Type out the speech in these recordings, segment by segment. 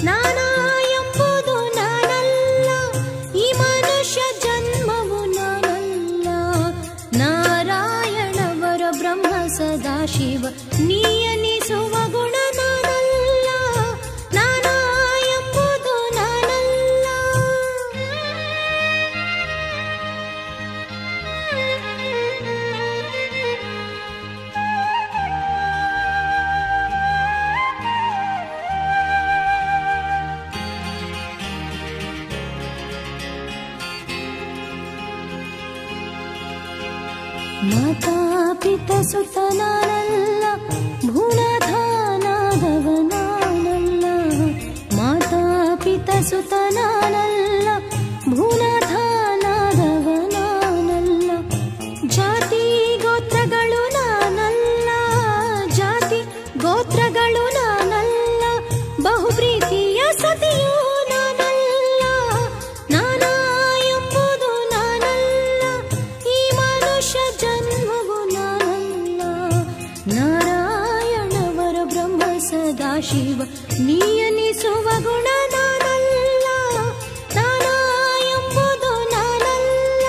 ನಾನಾ ಎಂಬುದು ನಾನಲ್ಲ ಈ ಮನುಷ್ಯ ಜನ್ಮವು ನಾನಲ್ಲ ನಾರಾಯಣವರ ಬ್ರಹ್ಮ ಸದಾಶಿವ ನೀಯನಿಸುವ ಗುಣ ನಾನಲ್ಲ ನಾನಾ ಎಂಬುದು ನಾನಲ್ಲ ಮಾತಾ ಪಿತ ಸುತ ನಾನಲ್ಲ ಭೂನಾಥಾನಾದವ ನಾನಲ್ಲ ಮಾತಾ ಪಿತ ಸುತ ನಾನಲ್ಲ ಭೂನಾಥಾನಾದವ ನಾನಲ್ಲ ಜಾತಿ ಗೋತ್ರಗಳು ನಾನಲ್ಲ ಜಾತಿ ಗೋತ್ರಗಳು ನಾನಲ್ಲ ಬಹು ಪ್ರೀತಿಯ ಸತಿಯೂ ನಾನಲ್ಲ ನಾನಾ ಎಂಬುದು ನಾನಲ್ಲ ಈ ಮನುಷ್ಯ ಜನ್ಮವು ನಾನಲ್ಲ ನಾರಾಯಣವರ ಬ್ರಹ್ಮ ಸದಾಶಿವ ನೀಯನಿಸುವ ಗುಣ ನಾನಲ್ಲ ನಾನಾ ಎಂಬುದು ನಾನಲ್ಲ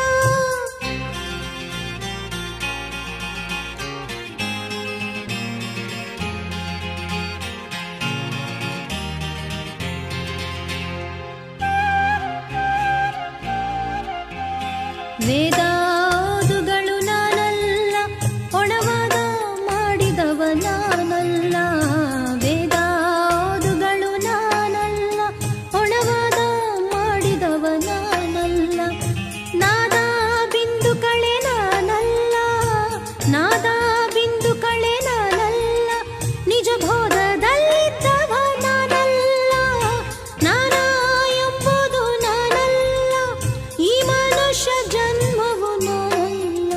ವೇದಾದುಗಳು ನಾನಲ್ಲ ಒಣವಾದ ಮಾಡಿದವ ನಾನಲ್ಲ ವೇದಾದುಗಳು ನಾನಲ್ಲ ಒಣವಾದ ಮಾಡಿದವ ನಾನಲ್ಲ ನಾದ ಬಿಂದು ಕಳೆ ನಾನಲ್ಲ ನಾದ ಬಿಂದು ಕಳೆ ನಾನಲ್ಲ ನಿಜ ಬೋಧದಲ್ಲಿದ್ದವ ನಾನಲ್ಲ ನಾನಾ ಎಂಬುದು ನಾನಲ್ಲ ಈ ಮನುಷ್ಯ ಜನ್ಮವು ನಾನಲ್ಲ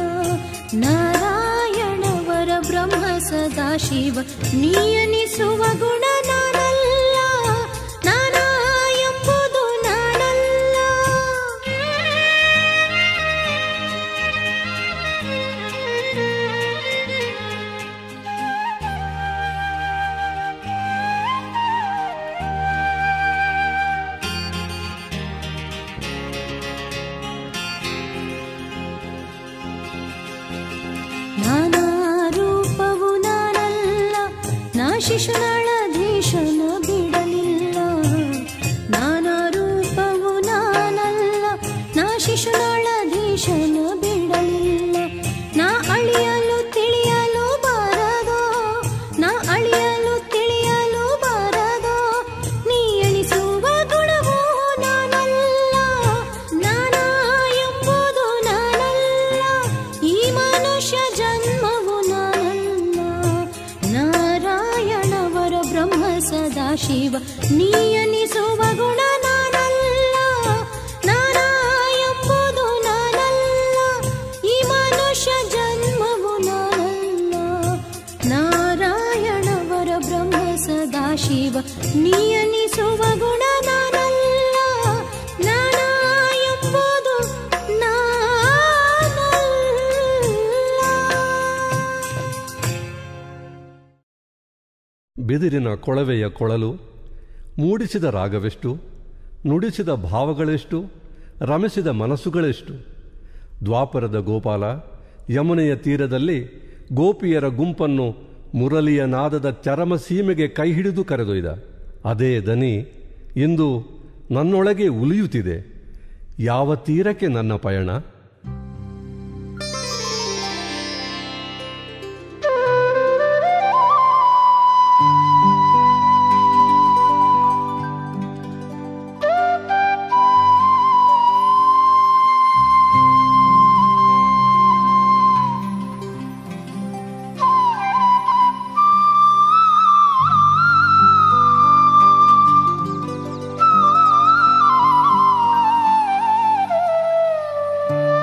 ನಾರಾಯಣವರ ಬ್ರಹ್ಮ ಸದಾಶಿವ ನೀಯನಿಸುವ ಗುಣ ನಾನಲ್ಲ ನಾನಾ ಎಂಬುದು ನಾನಲ್ಲ ನಾನಾ ರೂಪವು ನಾನಲ್ಲ ನಾ ಶಿಶುನಾಳಧೀಶನ ಬಿಡಲಿಲ್ಲ ನಾನಾ ರೂಪವು ನಾನಲ್ಲ ನಾ ಶಿಶುನಾಳಧೀಶನ ಬಿಡಲಿಲ್ಲ ನಾ ಅಳಿಯಲು ತಿಳಿಯಲು ಬಾರದೋ ನಾ ಅಳಿಯಲು ತಿಳಿಯಲು ಬಾರದೋ ನೀ ಎಣಿಸುವ ಗುಣವೂ ನಾನಲ್ಲ ನಾನಾ ಎಂಬುದು ನಾನಲ್ಲ ಈ ಮನುಷ್ಯ ಜನ್ಮವು ನಾನಲ್ಲ ನಾರಾಯಣವರ ಬ್ರಹ್ಮ ಸದಾಶಿವ ನೀಯನಿಸುವ ಗುಣ ನಾನಲ್ಲ ನಾನಾ ಎಂಬುದು ನಾನಲ್ಲ ಈ ಮನುಷ್ಯ ಜನ್ಮವು ನಾನಲ್ಲ ನಾರಾಯಣವರ ಬ್ರಹ್ಮ ಸದಾಶಿವ ನೀಯನಿಸುವ ಗುಣ ನಾನಲ್ಲ ನಾನಾ ಎಂಬುದು ನಾನಲ್ಲ ಬಿದಿರಿನ ಕೊಳವೆಯ ಕೊಳಲು ಮೂಡಿಸಿದ ರಾಗವೆಷ್ಟು ನುಡಿಸಿದ ಭಾವಗಳೆಷ್ಟು ರಮಿಸಿದ ಮನಸ್ಸುಗಳೆಷ್ಟು ದ್ವಾಪರದ ಗೋಪಾಲ ಯಮುನೆಯ ತೀರದಲ್ಲಿ ಗೋಪಿಯರ ಗುಂಪನ್ನು ಮುರಳಿಯ ನಾದದ ಚರಮ ಸೀಮೆಗೆ ಕೈ ಹಿಡಿದು ಕರೆದೊಯ್ದ ಅದೇ ದನಿ ಇಂದು ನನ್ನೊಳಗೆ ಉಲಿಯುತ್ತಿದೆ ಯಾವ ತೀರಕ್ಕೆ ನನ್ನ ಪಯಣ ಆ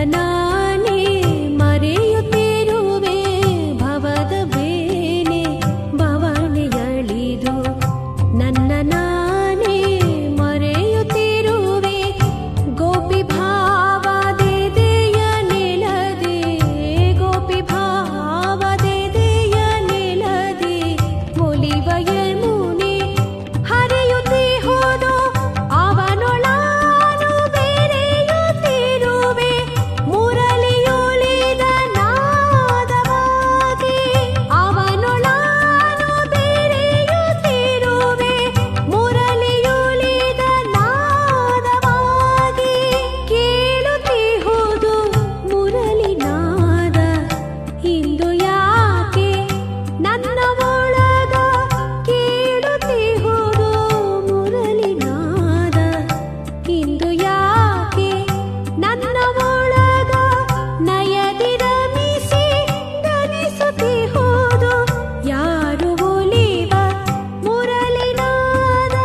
ನಾನೇ ಮರೆಯುತ್ತಿರುವೆ ಭವದ ಬೇನೆ ಭವನೆಯಳಿದು ನನ್ನ ನಾನೇ ಮರೆಯುತ್ತಿರುವೆ ಗೋಪಿ ಭಾವದೆದೆಯ ನೆಲದೆ ಗೋಪಿ ಭಾವದೆದೆಯ ನೆಲದೆ ಒಲಿವ ಯಮುನೆ ಹರಿಯುತ್ತಿ ಹೋದು ಅವನೊಳಾನು ಬೆರೆಯುತ್ತಿರುವೆ ಮುರಳಿಯುಳಿದ ನಾದವಾಗಿ ಅವನೊಳಾನು ಬೆರೆಯುತ್ತಿರುವೆ ಮುರಳಿಯುಳಿದ ನಾದವಾಗಿ ಕೇಳುತ್ತಿಹುದು ಮುರಳಿನಾದ ಇಂದು ಯಾಕೆ ನನ್ನ ಒಳಗ ಕೇಳುತ್ತಿಹುದು ಮುರಳಿನಾದ ಇಂದು ಯಾಕೆ ನನ್ನ ಒಳಗ ನಯದಿರಮಿಸಿ ದನಿಸುತ್ತಿಹುದು ಯಾರು ಒಲಿವ ಮುರಳಿನಾದ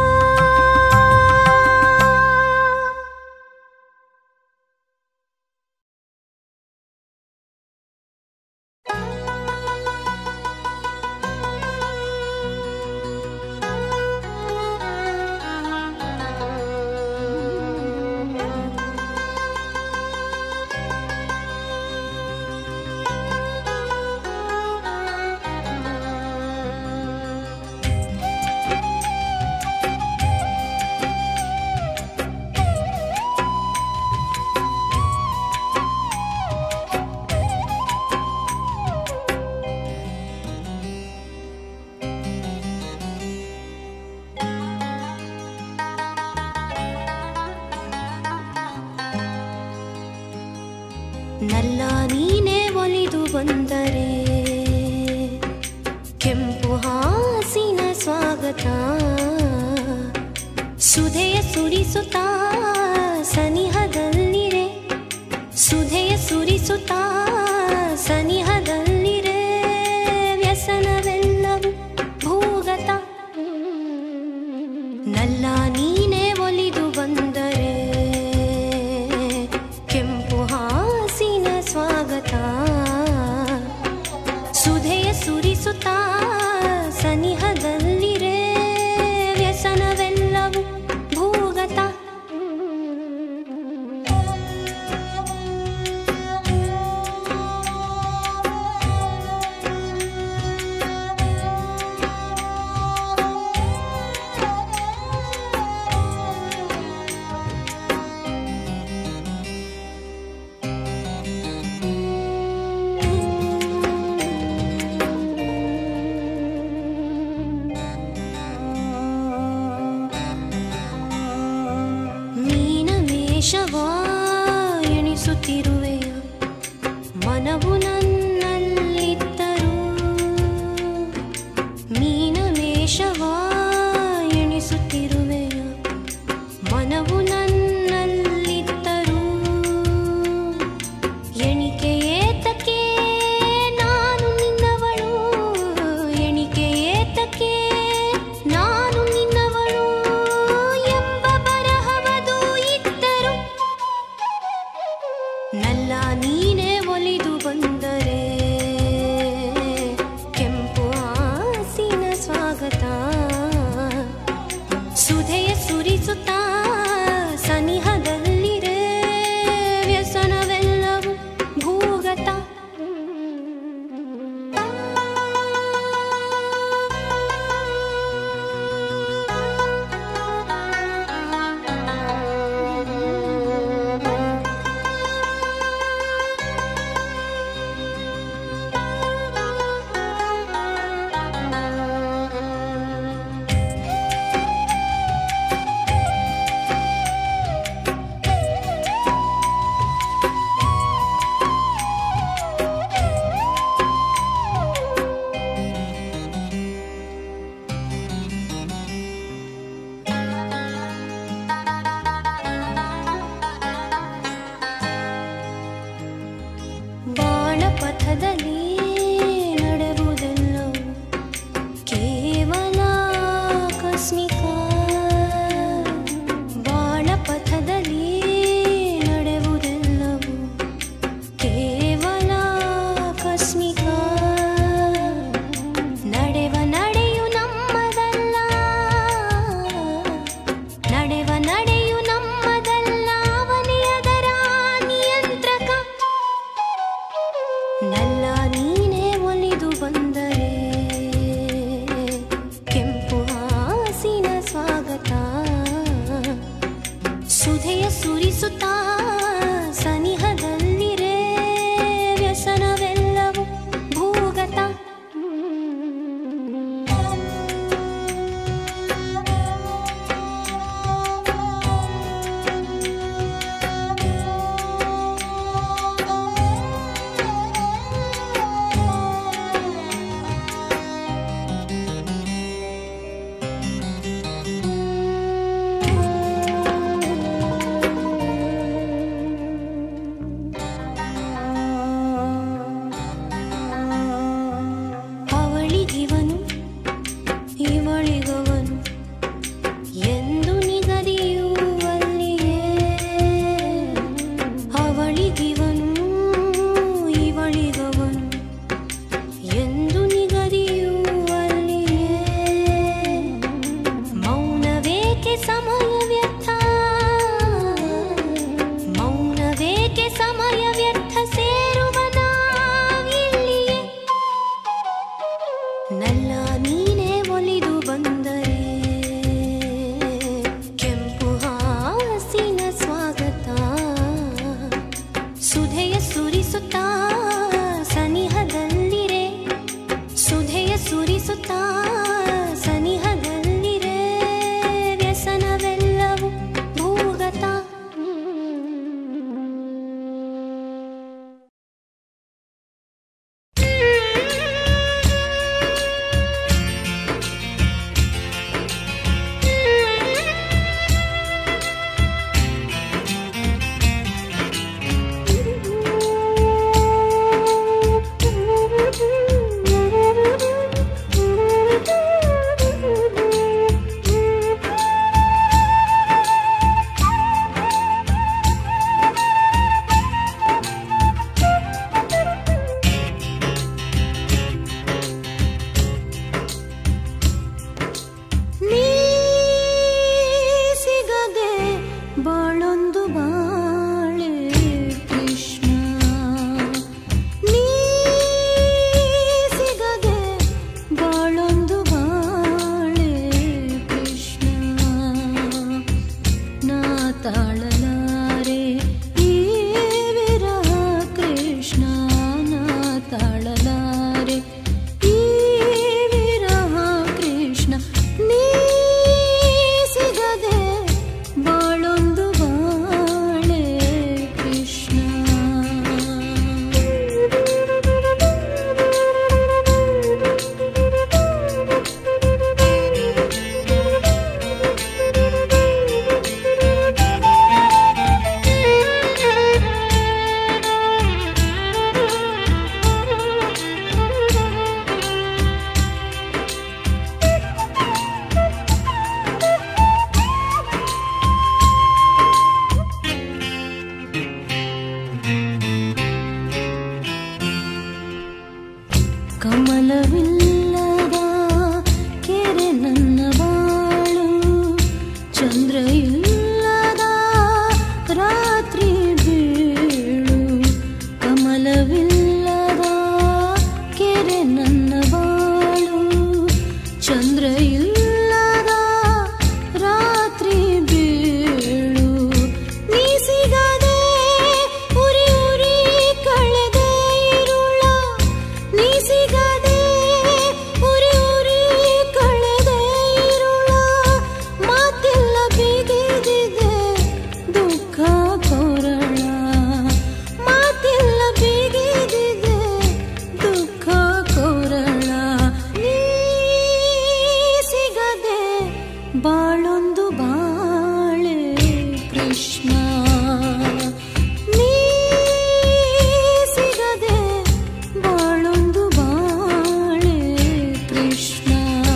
ನಲ್ಲ ನೀನೇ ಒಲಿದು ಬಂದರೆ ಕೆಂಪು ಹಾಸಿನ ಸ್ವಾಗತ ಸುಧೆಯ ಸುರಿಸುತ್ತಾ ಸನಿಹದಲ್ಲಿರೆ ಸುಧೆಯ ಸುರಿಸುತ್ತಾ ಸನಿಹದಲ್ಲಿರೆ ವ್ಯಸನವೆಲ್ಲವೂ ಭೂಗತ ನಲ್ಲ ನೀನೇ ಒಲಿದು ಬಂದರೆ ಕೆಂಪು ಹಾಸಿನ ಸ್ವಾಗತ ಸುಧೆಯ ಸುರಿಸುತ್ತಾ ಸನಿಹದಲ್ಲಿರೆ ವ್ಯಸನವೆಲ್ಲವೂ ಭೂಗತ ಮೀನಮೇಷವಾ ಎಣಿಸುತ್ತಿರುವೆಯ ಮನವು ನನ್ನಲ್ಲಿದ್ದರು ಮೀನಮೇಷವಾ ಎಣಿಸುತ್ತಿರುವೆಯ ಮನವು ನನ್ನಲ್ಲಿದ್ದರು ಎಣಿಕೆ ಏತಕ್ಕೆ ನಾನು ನಿನ್ನವಳು ಎಣಿಕೆ ಏತಕ್ಕೆ ನಾನು ನಿನ್ನವಳು ಎಂಬ ಬರಹವದು ಇದ್ದರು ನಲ್ಲ ನೀನೇ ಒಲಿದು ಬಂದರೆ ಕೆಂಪು ಹಾಸಿನ ಸ್ವಾಗತ ಸುಧೆಯ ಸುರಿಸುತ್ತಾ ಸನಿಹದಲ್ಲಿರೆ ವ್ಯಸನವೆಲ್ಲವೂ ಭೂಗತ ಬಾಣಪಥದಲ್ಲಿ ನಡೆವುದೆಲ್ಲವೂ ಕೇವಲ ಆಕಸ್ಮಿಕ ಬಾಣಪಥದಲ್ಲಿ ನಡೆವುದೆಲ್ಲವೂ ಸುಧೆಯ ಸುರಿಸುತ್ತಾ ಸನಿಹದಲ್ಲಿರೆ ಸುಧೆಯ ಸುರಿಸುತ್ತಾ ಸನಿಹದಲ್ಲಿರೆ ವ್ಯಸನವೆಲ್ಲವೂ ಭೂಗತ ನೀ ಸಿಗದೆ ಬಾಳೊಂದು ಬಾಳೆ ಕೃಷ್ಣ ನೀ ಸಿಗದೆ ಬಾಳೊಂದು ಬಾಳೆ ಕೃಷ್ಣ ನಾ ತಾಳಲಾರೆ ಈ ವಿರಹ ಕೃಷ್ಣ ನಾ ತಾಳಲಾರೆ ಈ ವಿರಹ ಕೃಷ್ಣ ನೀ ಸಿಗದೆ ಬಾಳೊಂದು ಬಾಳೆ ಕೃಷ್ಣ ಕಮಲವಿಲ್ಲದ ಕೆರೆ ನನ್ನ ಬಾಳು ಚಂದ್ರ ಇಲ್ಲದ ರಾತ್ರಿ ಬೀಳು ಕಮಲವಿಲ್ಲದ ಕೆರೆ ನನ್ನ ಬಾಳು ಚಂದ್ರ ಇಲ್ಲದ ರಾತ್ರಿ ಬೀಳು ನೀ ಸಿಗದೆ ಉರಿ ಉರಿ ಕಳೆದೆ ಇರುಳ ನೀ ಸಿಗದೆ ಉರಿ ಉರಿ ಕಳೆದೆ ಇರುಳ ಮಾತೆಲ್ಲ ಬಿಗಿದಿದೆ ದುಃಖ ಕೊರಳ ಮಾತೆಲ್ಲ ಬಿಗಿದಿದೆ ದುಃಖ ಕೊರಳ ನೀ ಸಿಗದೆ ಬಾಳೊಂದು ಬಾಳೆ ಕೃಷ್ಣ ನೀ ಸಿಗದೆ ಬಾಳೊಂದು ಬಾಳೆ ಕೃಷ್ಣ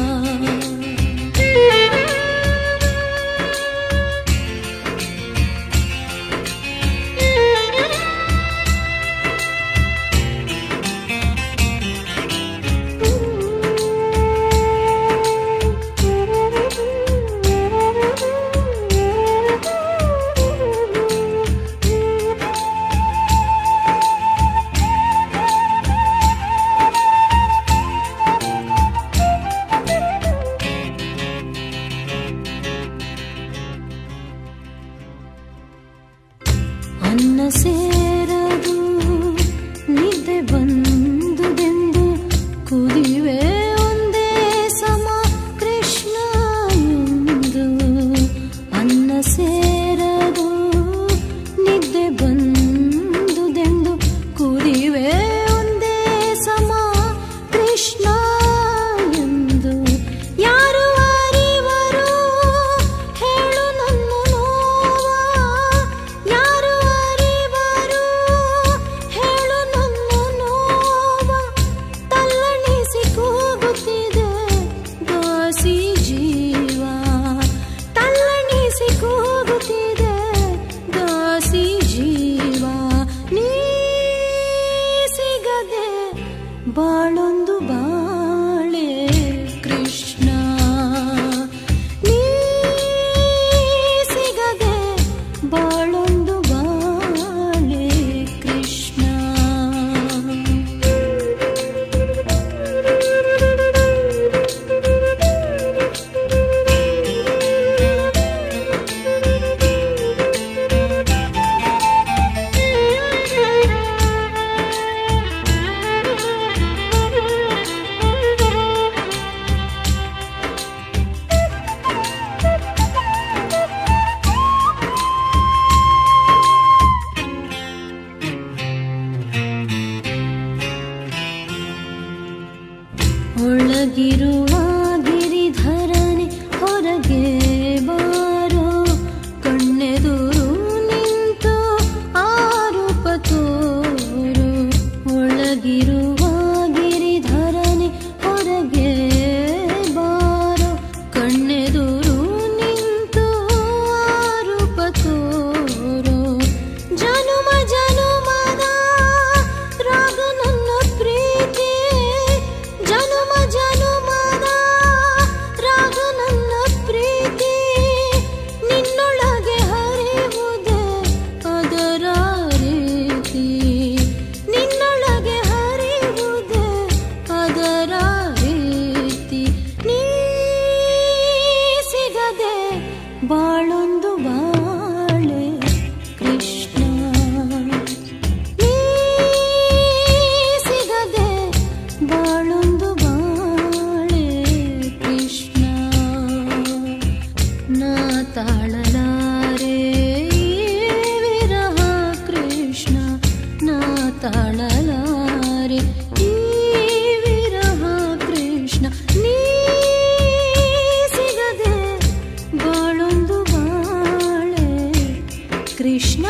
ಅನ್ನ ಸೇರದು ನಿದ್ದೆ ಬಂದುದೆಂದು ಕುದಿವೆ ಒಂದೇ ಸಮ ಕೃಷ್ಣ ಎಂದು ಅನ್ನ ಸೇರದು ನಿದ್ದೆ ಬಂದುದೆಂದು ಕುದಿವೆ ಒಂದೇ ಸಮ ಕೃಷ್ಣ ಎಂದು ಯಾರು ಅರಿವರು ಹೇಳು ನನ್ನ ನೋವ ಯಾರು ಅರಿವರು ಹೇಳು ನನ್ನ ನೋವ ತಲ್ಲಣಿಸಿ ಕೂಗುತ್ತಿದೆ ದಾಸಿ ಜೀವ ತಲ್ಲಣಿಸಿ ಕೂಗುತ್ತಿದೆ ದಾಸಿ ಜೀವ ನೀ ಸಿಗದೆ ಬಾಳೊಂದು ಬಾಳೆ ಕೃಷ್ಣ ನೀ ಸಿಗದೆ ಬಾಳೊಂದು ಬಾಳೆ ಕೃಷ್ಣ ಒಳಗಿರುವ ಗಿರಿಧರನೆ ಹೊರಗೆ ಬಾರೋ ಕಣ್ಣೆದುರು ನಿಂತು ಆರೋಪ ತೋರು ಒಳಗಿರುವ ಗಿರಿಧರನೆ ಹೊರಗೆ ಬಾರೋ ಕಣ್ಣೆದುರು ನಿಂತು ಆರೋಪ ತೋರು ಜನುಮ ಜನುಮದ ರಾಗ ನನ್ನ ಪ್ರೀತಿ ಜನುಮ ಜನುಮದ ರಾಗ ನನ್ನ ಪ್ರೀತಿ ನಿನ್ನೊಳಗೆ ಹರಿವುದೇ ಅದರ ರೀತಿ ನಿನ್ನೊಳಗೆ ಹರಿವುದೇ ಅದರ ರೀತಿ ನೀ ಸಿಗದೆ ಬಾಳೊಂದು ಬಾಳೆ ಕೃಷ್ಣ ನೀ ಸಿಗದೆ ಬಾಳೊಂದು ಬಾಳೆ ಕೃಷ್ಣ ನಾ ತಾಳಲಾರೆ ಈ ವಿರಹ ಕೃಷ್ಣ ನಾ ತಾಳಲಾರೆ ಈ ವಿರಹ ಕೃಷ್ಣ ನೀ ಸಿಗದೆ ಬಾಳೊಂದು ಬಾಳೆ ಕೃಷ್ಣ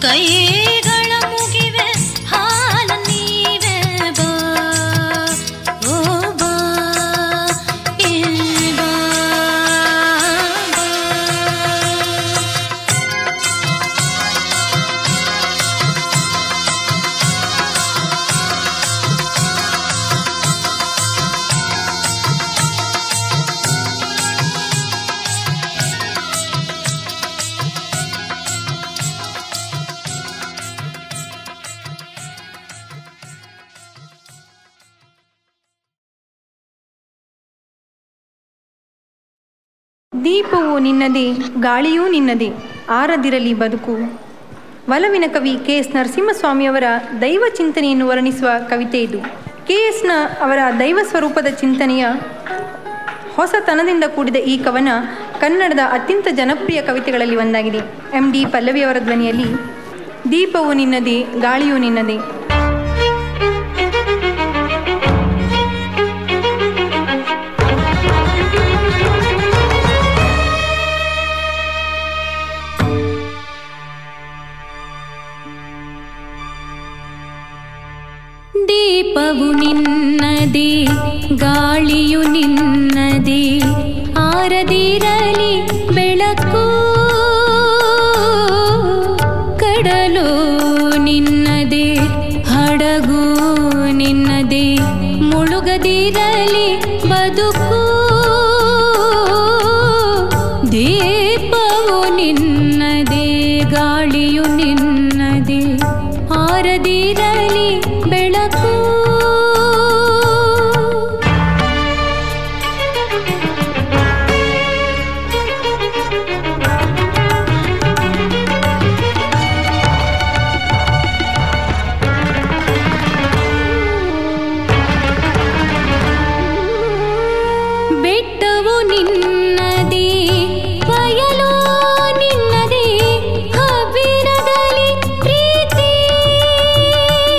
ಕೈಗಳ ಮುಗಿವೆ ಹಾಲ ನೀವೇ ಬಾ ಓ ಬಾ ಏ ಬಾ ಬಾ. ದೀಪವು ನಿನ್ನದೇ ಗಾಳಿಯೂ ನಿನ್ನದೇ ಆರದಿರಲಿ ಬದುಕು ಒಲವಿನ ಕವಿ ಕೆ ಎಸ್ ನರಸಿಂಹಸ್ವಾಮಿಯವರ ದೈವ ಚಿಂತನೆಯನ್ನು ವರ್ಣಿಸುವ ಕವಿತೆ ಇದು ಕೆ ಎಸ್ನ ಅವರ ದೈವ ಸ್ವರೂಪದ ಚಿಂತನೆಯ ಹೊಸತನದಿಂದ ಕೂಡಿದ ಈ ಕವನ ಕನ್ನಡದ ಅತ್ಯಂತ ಜನಪ್ರಿಯ ಕವಿತೆಗಳಲ್ಲಿ ಒಂದಾಗಿದೆ ಎಂ ಡಿ ಪಲ್ಲವಿಯವರ ಧ್ವನಿಯಲ್ಲಿ ದೀಪವು ನಿನ್ನದೇ ಗಾಳಿಯೂ ನಿನ್ನದೇ ದೀಪವು ನಿನ್ನದೇ ಗಾಳಿಯು ನಿನ್ನದೇ ಆರದಿರಲಿ ಬೆಳಕು ಕಡಲು ನಿನ್ನದೇ ಹಡಗು ನಿನ್ನದೇ ಮುಳುಗದಿರಲಿ ಬದುಕು ದೀಪವು ನಿನ್ನದೇ ಗಾಳಿಯು ನಿನ್ನದೇ ಆರದಿರಲಿ ಬೆಳಕು ಬೆಟ್ಟವು ನಿನ್ನದೇ ಬಯಲು ನಿನ್ನದೇ ಹಬ್ಬಿರದಲ್ಲಿ ಪ್ರೀತಿ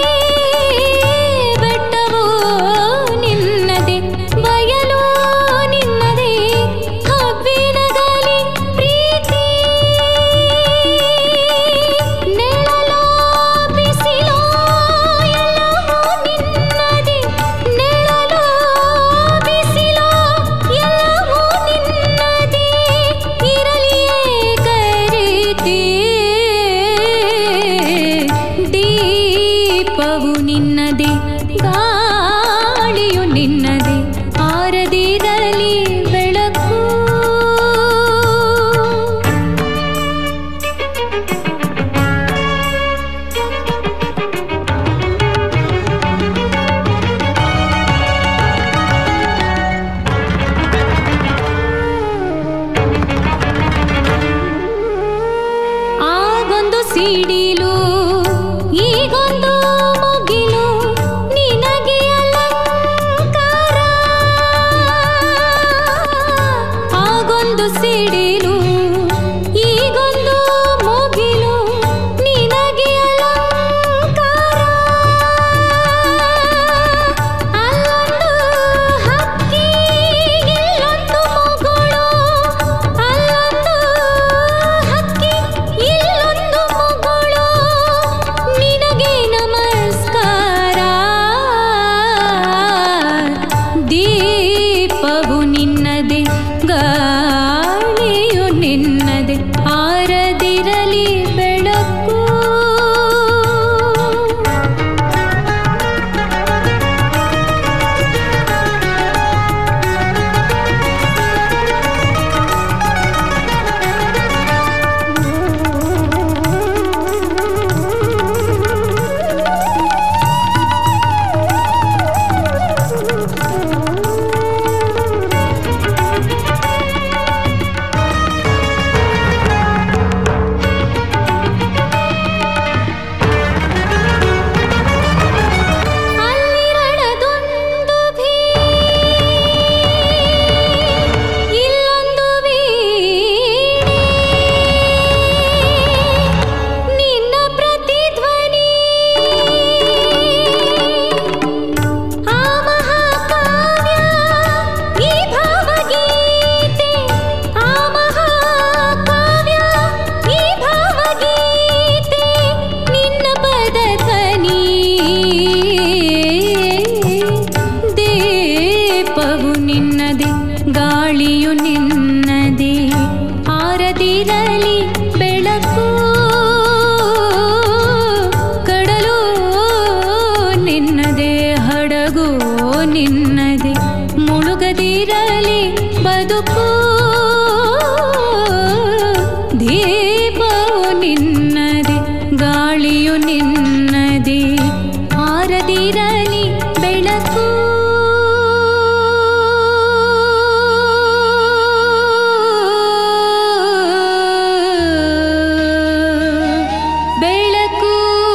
ಗಾಳಿಯು ನಿನ್ನದೇ ಆರದಿರಲಿ ಬೆಳಕು ಬೆಳಕು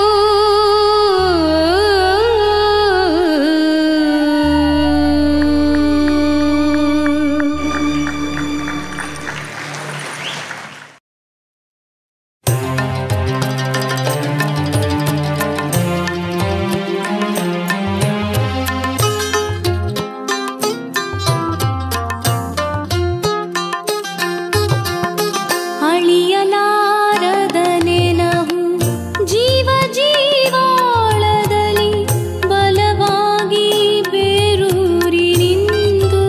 ಅಳಿಯಲಾರದ ನೆನಹು ಜೀವ ಜೀವಾಳದಲ್ಲಿ ಬಲವಾಗಿ ಬೇರೂರಿ ನಿಂದು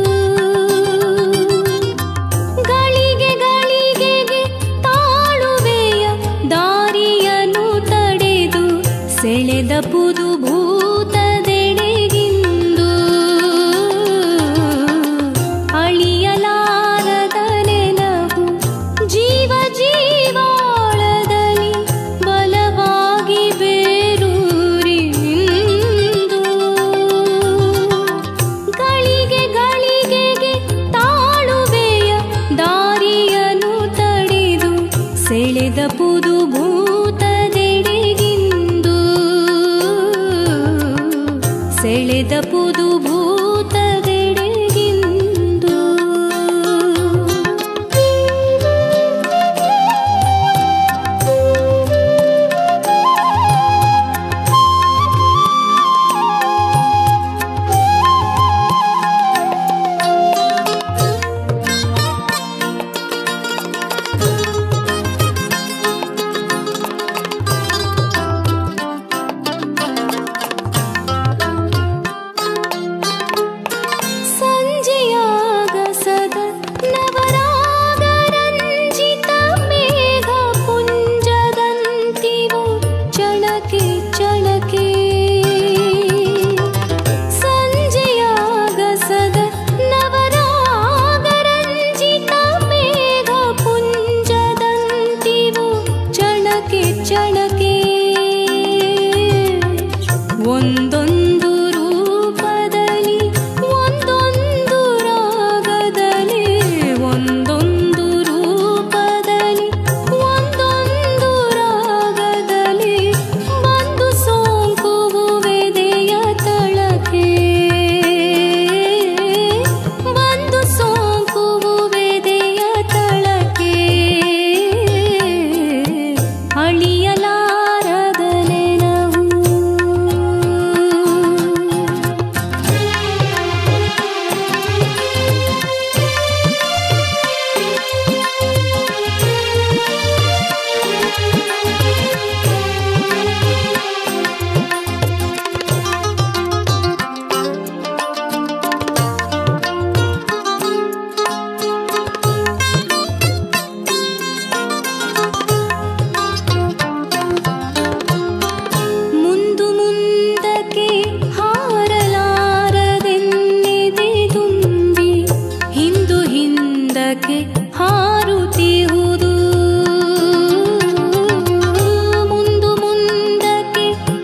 ಗಳಿಗೆ ಗಳಿಗೆಗೆ ತಾಳುವೆಯ ದಾರಿಯನ್ನು ತಡೆದು ಸೆಳೆದ ಪುದು ಭೂತದೆಡೆಗಿಂದು ಅಳಿಯಲಾರದ ನೆನಹು ಜೀವ ಜೀವಾಳದಲ್ಲಿ ಬಲವಾಗಿ ಬೇರೂರಿ ನಿಂದು ಗಳಿಗೆ ಗಳಿಗೆಗೆ ತಾಳುವೆಯ ದಾರಿಯನ್ನು ತಡೆದು ಸೆಳೆದ ಪುದು ಭೂತದೆಡೆಗಿಂದು ಸೆಳೆದ ಪುದು ಭೂತದೆಡೆಗಿಂದು ಸಂಜೆಯಾಗಸದ ನವರಾಗರಂಜಿತ ಮೇಘ ಪುಂಜದಂತಿವು ಚಳಕೆ ಚಳಕೆ ಸಂಜೆಯಾಗಸದ ನವರಾಗರಂಜಿತ ಮೇಘ ಪುಂಜದಂತಿವು ಚಳಕೆ ಚಳಕೆ ಒಂದೊಂದು ರೂಪದಲ್ಲಿ ಒಂದೊಂದು ರಾಗದಲ್ಲಿ ಒಂದೊಂದು ರೂಪದಲ್ಲಿ ಒಂದೊಂದು ರಾಗದಲ್ಲಿ ಬಂದು ಸೋಂಕುವುವೆದೆಯ ತಳಕೆ ಬಂದು ಸೋಂಕುವುವೆದೆಯ ತಳಕೆ ಅಳಿಯಲಾರದ ನೆನವು ಮುಂದು ಮುಂದಕ್ಕೆ ಹಾರಲಾರದೆನ್ನಿದೆ ತುಂಬಿ ಹಿಂದು ಹಿಂದಕ್ಕೆ ಹಾರುತ್ತಿಹುದು ಮುಂದು ಮುಂದಕ್ಕೆ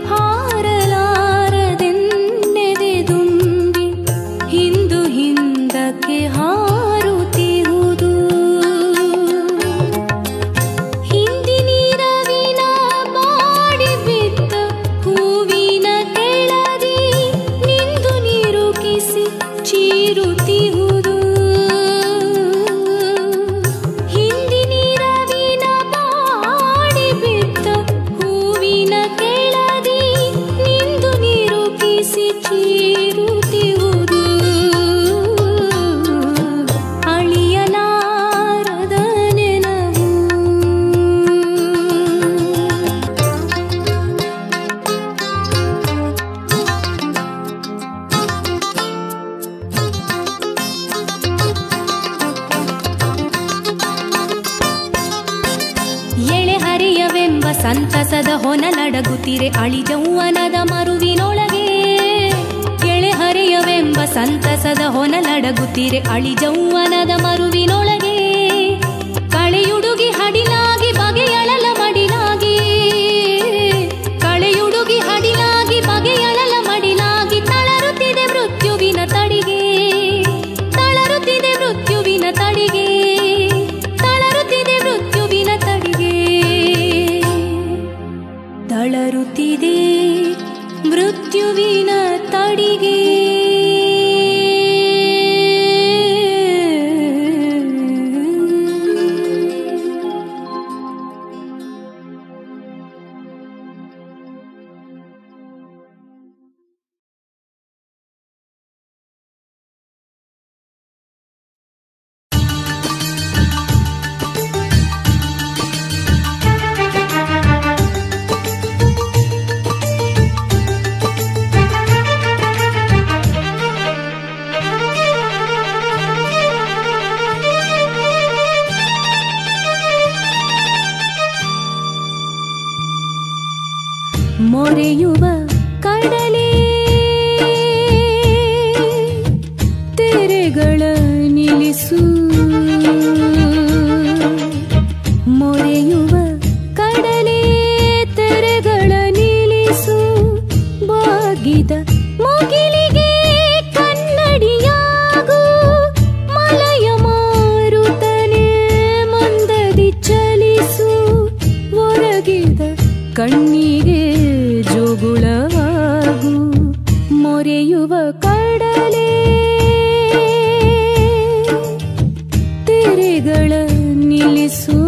ಹಾರಲಾರದೆನ್ನೆದೆ ತುಂಬಿ ಹಿಂದು ಹಿಂದಕ್ಕೆ ಹಾರುತ್ತಿಹುದು ಹಿಂದಿನಿರವಿನ ಮಾಡಿ ಬಿದ್ದ ಹೂವಿನ ಕೆಳದಿ ನಿಂದು ನಿರುಕಿಸಿ ಚೀರುತ್ತಿಹುದು ಹಿಂದಿನಿರವಿನ ಮಾಡಿ ಬಿದ್ದ ಹೂವಿನ ಕೆಳದಿ ನಿಂದು ನಿರುಕಿಸಿ ಚೀರುತ್ತಿಹುದು ಅಳಿಯಲಾರದ ನೆನವು ಎಳೆಹರೆಯವೆಂಬ ಸಂತಸದ ಹೊನಲಡಗುತ್ತಿರೆ ಅಳಿಜೌವನದ ಮರುವಿನೊಳಗೆ ಎಳೆಹರೆಯವೆಂಬ ಸಂತಸದ ಹೊನಲಡಗುತ್ತಿರೆ ಅಳಿಜೌವನದ ಮರುವಿನೊಳಗೆ ಕಳೆಯುಡುಗಿ ಹಡಿಲಾಗಿ ಬಗೆಯಳಲ ಮಡಿಲಾಗಿ ತಳರುತ್ತಿದೆ ಮೃತ್ಯುವಿನ ತಡಿಗೆ ಮೊರೆಯುವ ಕಡಲೆ ತೆರೆಗಳ ನಿಲ್ಲಿಸು ಮೊರೆಯುವ ಕಡಲೆ ತೆರೆಗಳ ನಿಲ್ಲಿಸು ಬಾಗಿದ ಮುಗಿಲಿಗೆ ಕನ್ನಡಿಯಾಗು ಮಲಯ ಮಾರುತನೆ ಮಂದದಿ ಚಲಿಸು ಒರಗಿದ ಕಣ್ಣಿಗೆ ಜೋಗುಳವಾಗು ಮೊರೆಯುವ ಕಡಲೆ ತೆರೆಗಳ ನಿಲ್ಲಿಸು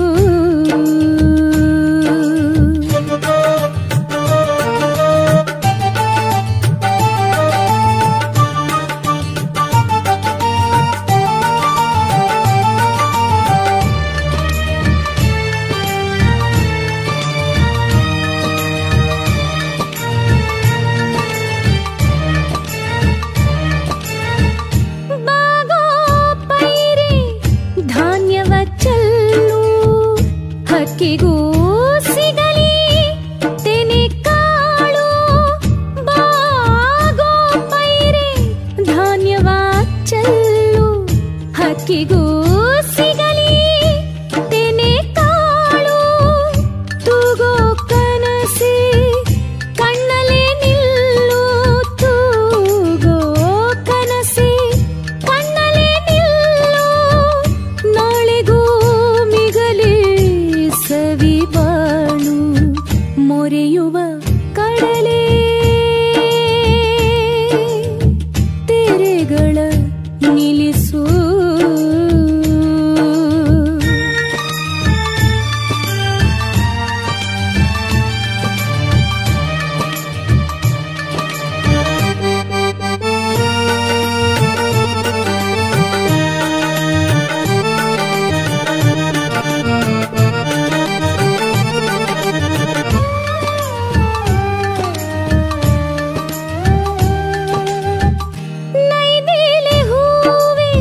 ಬಾಗೋ ಪೈರಿ ಧಾನ್ಯವ ಚೆಲ್ಲು ಹಕ್ಕಿಗೂ ಸಿಗಲಿ ತೆನೆ ಕಾಳು ಬಾಗೋ ಪೈರಿ ಧಾನ್ಯವ ಚೆಲ್ಲು ಹಕ್ಕಿಗೂ ಸಿಗಲಿ ತೆನೆ ಕಾಳು ತೂಗೋ ಕನಸೆ ಕಣ್ಣಲೆ ನಿಲ್ಲು ತೂಗೋ ಕನಸೆ ಕಣ್ಣಲೆ ನಿಲ್ಲು ನಾಳೆಗೂ ಮಿಗಲೇ ಸವಿ ಬಾಳು ಮೊರೆಯುವ ಕಡಲೆ ತೆರೆಗಳ ನಿಲ್ಲಿಸು ನೈದಿಲೆ ಹೂವೆ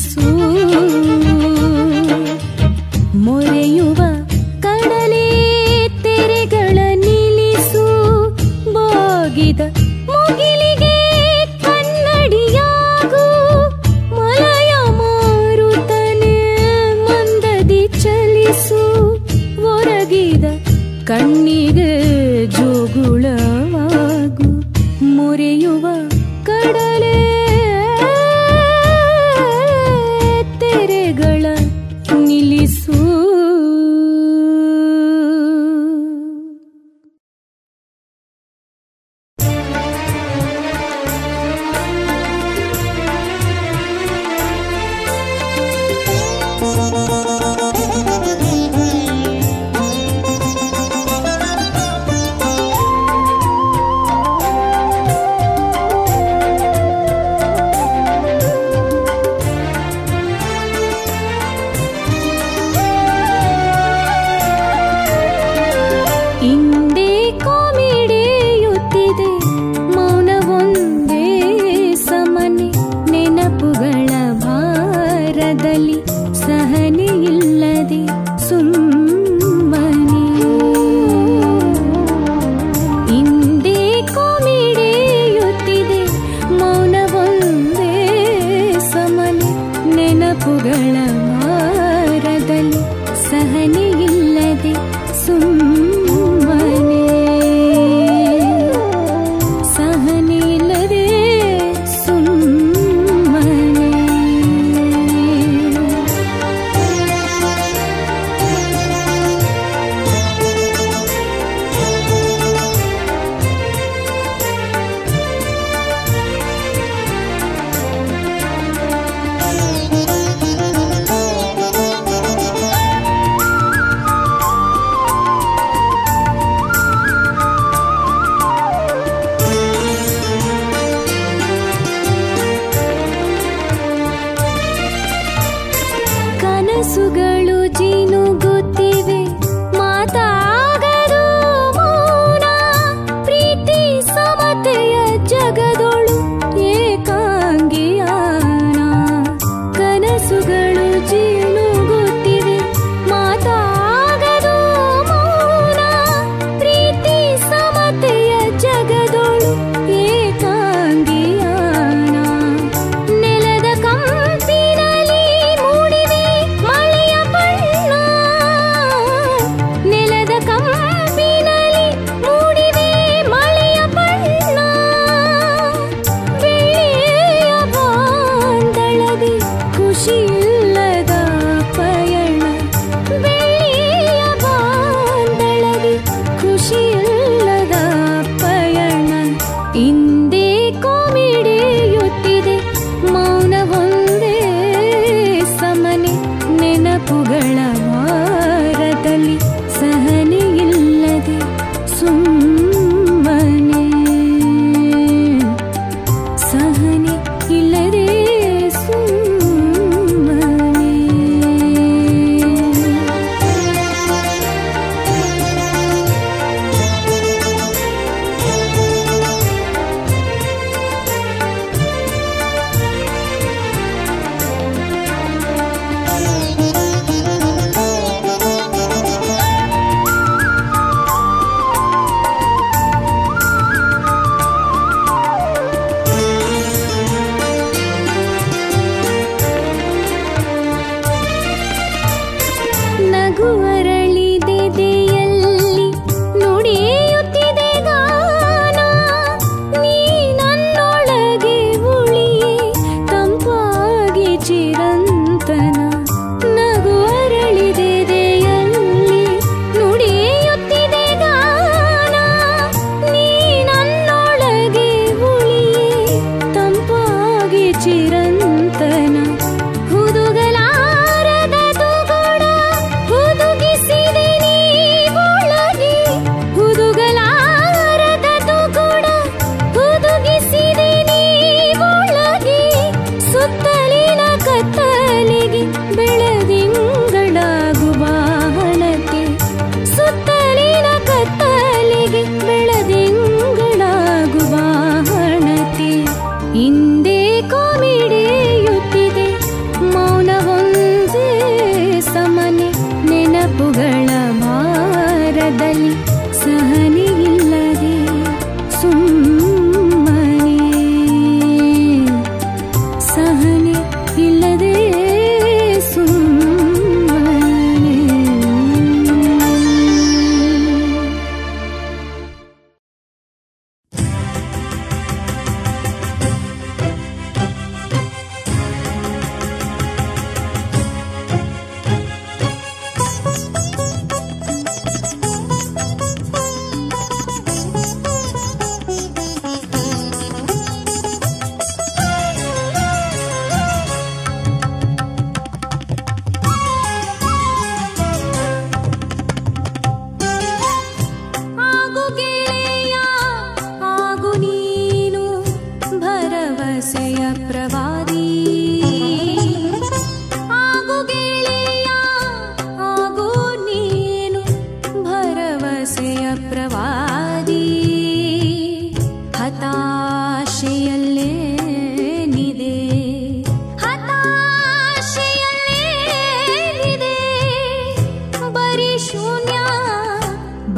ನಿಲ್ಲಿಸು ಮೊರೆಯುವ ಕಡಲೆ ತೆರೆಗಳ ನಿಲ್ಲಿಸು ಬಾಗಿದ ಮುಗಿಲಿಗೆ ಕನ್ನಡಿಯಾಗು ಮಲಯ ಮಾರುತನೆ ಮಂದದಿ ಚಲಿಸು ಒರಗಿದ ಕಣ್ಣಿಗೆ ಜೋಗುಳವಾಗು ಮೊರೆಯುವ ಕಡಲೆ ತೆರೆಗಳ ನಿಲ್ಲಿಸು ಹಿಂದೆ ಕೋಮಿಡಿಯುತ್ತಿದೆ ಮೌನವೊಂದೇ ಸಮನೆ ನೆನಪುಗಳ ಭಾರದಲ್ಲಿ ಸಹನೆ ಇಲ್ಲದೆ ಸುಮ್ಮನೆ ಹಿಂದೆ ಕೋಮಿಡಿಯುತ್ತಿದೆ ಮೌನವೊಂದೇ ಸಮನೆ ನೆನಪುಗಳ ಭಾರದಲ್ಲಿ ಸಹನೆ ಇಲ್ಲದೆ ಸುಮ್ಮನೆ ಸಹನೆ ಇಲ್ಲದೆ ಸುಮ್ಮನೆ ಕನಸುಗಳು ಜಿನುಗುತ್ತಿವೆ ಮಾತಾಗದು ಮೌನ ಪ್ರೀತಿ ಸಮತೆಯ ಜಗದೊಳು ಏಕಾಂಗಿಯಾನ ಕನಸುಗಳು ಜಿನುಗುತ್ತಿವೆ ಮಾತಾಗದು ಮೌನ ಪ್ರೀತಿ ಸಮತೆಯ ಜಗದೊಳು ಏಕಾಂಗಿಯಾನ ನೆಲದ ಕಂಪಿನಲ್ಲಿ ಮೂಡಿವೆ ಮಳೆಯ ಬಣ್ಣ ನೆಲದ ಕಂಪಿನಲ್ಲಿ ಮೂಡಿವೆ ಮಳೆಯ ಬಣ್ಣ ಬೆಳ್ಳಿಯ ಬಾಂದಳದಿ ಖುಷಿಯಿಲ್ಲದ ಪಯಣ ಬೆಳ್ಳಿಯ ಬಾಂದಳದಿ ಖುಷಿಯಿಲ್ಲದ ಪಯಣ ಹಿಂದೆ ಕೋಮಿಡಿಯುತ್ತಿದೆ ಮೌನವೊಂದೇ ಸಮನೆ ನೆನಪುಗಳ ವಾರದಲ್ಲಿ ಸಹನೆ ಇಲ್ಲದೆ ಸುಮ್ಮನೆ ಸಹನೆ ಇಲ್ಲದೆ ಸುಮ್ಮನೆ ನಗುವರಳಿದೆದೆಯಲ್ಲಿ ನುಡಿಯುತ್ತಿದೆ ಗಾನ ನೀ ನನ್ನೊಳಗೆ ಉಳಿಯೇ ತಂಪಾಗಿ ಚಿರಂತನ ನಗುವರಳಿದೆದೆಯಲ್ಲಿ ನುಡಿಯುತ್ತಿದೆ ಗಾನ ನೀ ನನ್ನೊಳಗೆ ಉಳಿಯೇ ತಂಪಾಗಿ ಚಿರಂತನ ಹುದುಗಲಾರದ ತುಗುಡ ಹುದುಗಿಸಿದೆ ನೀ ಒಳಗೆ ಹುದುಗಲಾರದ ತುಗುಡ ಹುದುಗಿಸಿದೆ ನೀ ಒಳಗೆ ಸುತ್ತಲಿನ ಕತ್ತಲಿಗೆ ಬೆಳದಿಂಗಳಾಗುವ ಹಣತೆ ಸುತ್ತಲಿನ ಕತ್ತಲಿಗೆ ಬೆಳದಿಂಗಳಾಗುವ ಹಣತೆ ಹಿಂದೆ ಕೋಮಿಡಿಯುತ್ತಿದೆ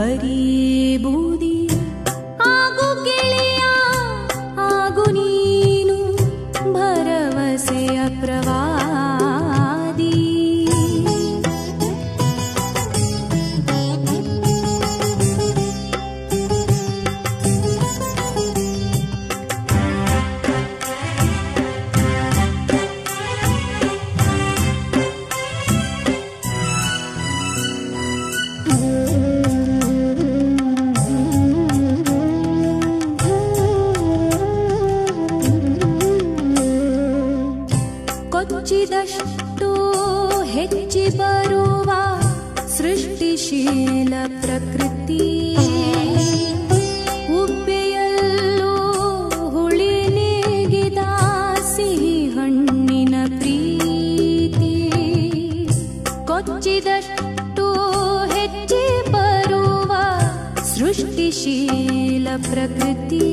ಬರೀ ಬೂದಿ ಆಗು ಗೆಳೆಯ ಆಗು ನೀನು ಭರವಸೆಯ ಪ್ರವಾದಿ ಕೊಚ್ಚಿದಷ್ಟು ಹೆಚ್ಚಿ ಬರುವ ಸೃಷ್ಟಿಶೀಲ ಪ್ರಕೃತಿ ಉಬ್ಬೆಯಲ್ಲೂ ಹುಳಿ ನೀಗಿದ ಸಿಹಿ ಹಣ್ಣಿನ ಪ್ರೀತಿ ಕೊಚ್ಚಿದಷ್ಟು ಹೆಚ್ಚಿ ಬರುವ ಸೃಷ್ಟಿಶೀಲ ಪ್ರಕೃತಿ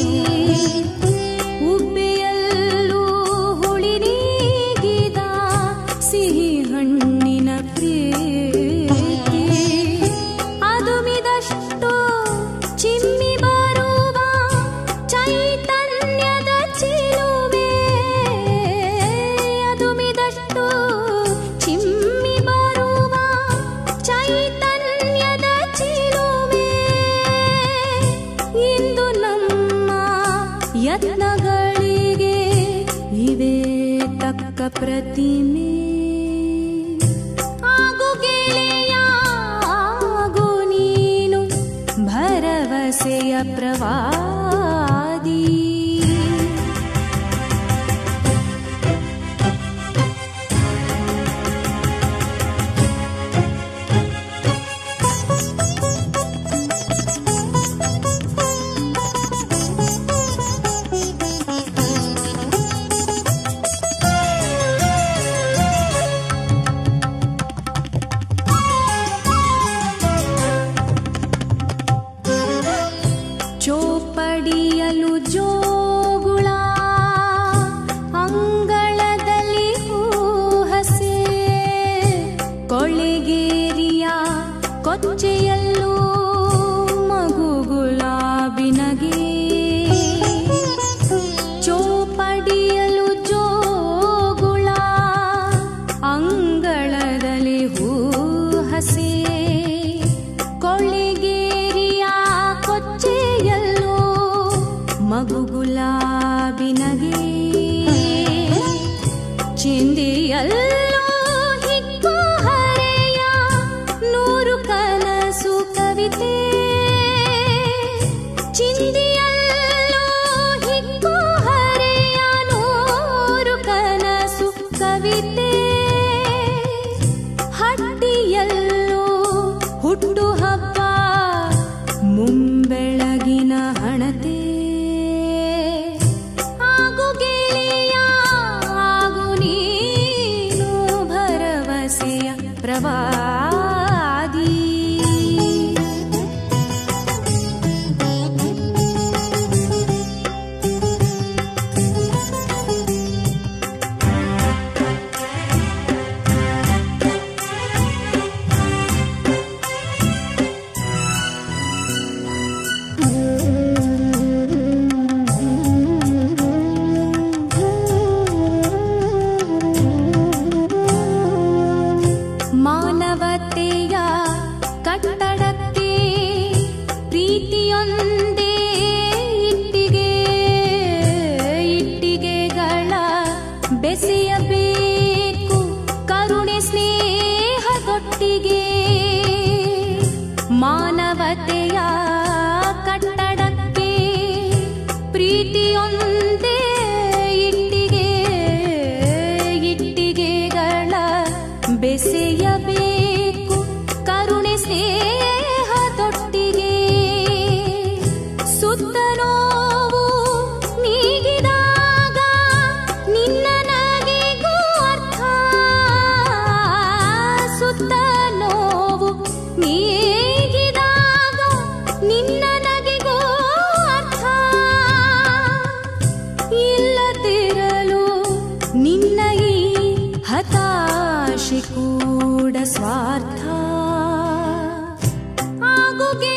ಉಬ್ಬೆಯಲ್ಲೂ ಹುಳಿ ನೀಗಿದ ಸಿಹಿ ಹಣ್ಣಿನ ಪ್ರೀತಿ ಅದುಮಿದಷ್ಟು ಚಿಮ್ಮಿ ಬರುವ ಚೈತನ್ಯದ ಚಿಲುವೆ ಅದುಮಿದಷ್ಟು ಚಿಮ್ಮಿ ಬರುವ ಚೈತನ್ಯದ ಚಿಲುವೆ ಇಂದು ನಮ್ಮ ಯತ್ನಗಳಿಗೆ ಇವೆ ತಕ್ಕ ಪ್ರತಿಮೆ ಆಗು ಗೆಳೆಯ ಆಗು ನೀನು ಭರವಸೆಯ ಪ್ರವಾದಿ ಚೋಪಡಿಯಲು ಜೋಗುಳ ಅಂಗಳದಲ್ಲಿ ಹೂಹಸೆ ಕೊಳೆಗೇರಿಯ ಕೊಚ್ಚೆಯಲ್ಲೂ ಮಗು ಗುಲಾಬಿನಗೆ ಚೋಪಡಿಯಲು ಜೋಗುಳ ಅಂಗಳದಲ್ಲಿ ಹೂಹಸೆ ಕೊಳ್ಳಿಗೇರಿಯ ಕೊಚ್ಚೆಯಲ್ಲೂ ಮಗು ಗುಲಾಬಿನಗೆ ಚಿಂದಿಯಲ್ಲೂ ಹಿಕ್ಕು ಹರೆಯ ನೂರು ಕನಸು ಕವಿತೆ ಚಿಂದಿಯಲ್ಲೂ ಹಿಕ್ಕು ಹರೆಯ ನೂರು ಕನಸು ಕವಿತೆ ಹಟ್ಟಿಯಲ್ಲೂ ಹುಟ್ಟು ಹಬ್ಬ ಮುಂಬೆಳಗಿನ ಹಣತೆ ಆಗು ಗೆಳೆಯ ಆಗು ನೀನು ಭರವಸೆಯ ಪ್ರವಾದಿ ಮಾನವತೆಯ ಕಟ್ಟಡಕ್ಕೆ ಪ್ರೀತಿಯೊಂದೇ ಇಟ್ಟಿಗೆ ಇಟ್ಟಿಗೆಗಳ ಬೆಸೆಯಬೇಕು ಕರುಣೆ ಸ್ನೇಹದೊಟ್ಟಿಗೆ ಮಾನವತೆಯ ಕಟ್ಟಡಕ್ಕೆ ಪ್ರೀತಿಯೊಂದೇ ಇಟ್ಟಿಗೆ ಇಟ್ಟಿಗೆಗಳ ಬೆಸೆಯಬೇಕು ಕರುಣೆ ಸ್ನೇಹದೊಟ್ಟಿಗೆ ಸುತ್ತ ನೋವು ನೀಗಿದಾಗ ನಿನ್ನ ನಗೆಗೂ ಅರ್ಥ ಸುತ್ತ ನೋವು ನೀಗಿದಾಗ ನಿನ್ನ ನಗೆಗೂ ಅರ್ಥ ಇಲ್ಲದಿರಲು ನಿನ್ನ ಈ ಹತಾಶೆ ಕೂಡ ಸ್ವಾರ್ಥ ಆಗುಗೆ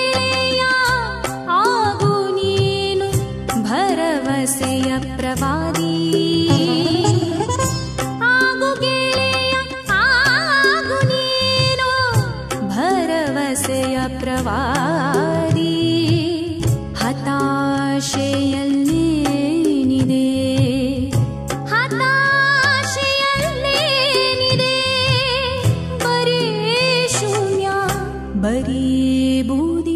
ದಾರಿ ಹತಾಶೆಯಲ್ಲೇನಿದೆ ಹತಾಶೆಯಲ್ಲೇನಿದೆ ಬರೀ ಶೂನ್ಯ ಬರೀ ಬೂದಿ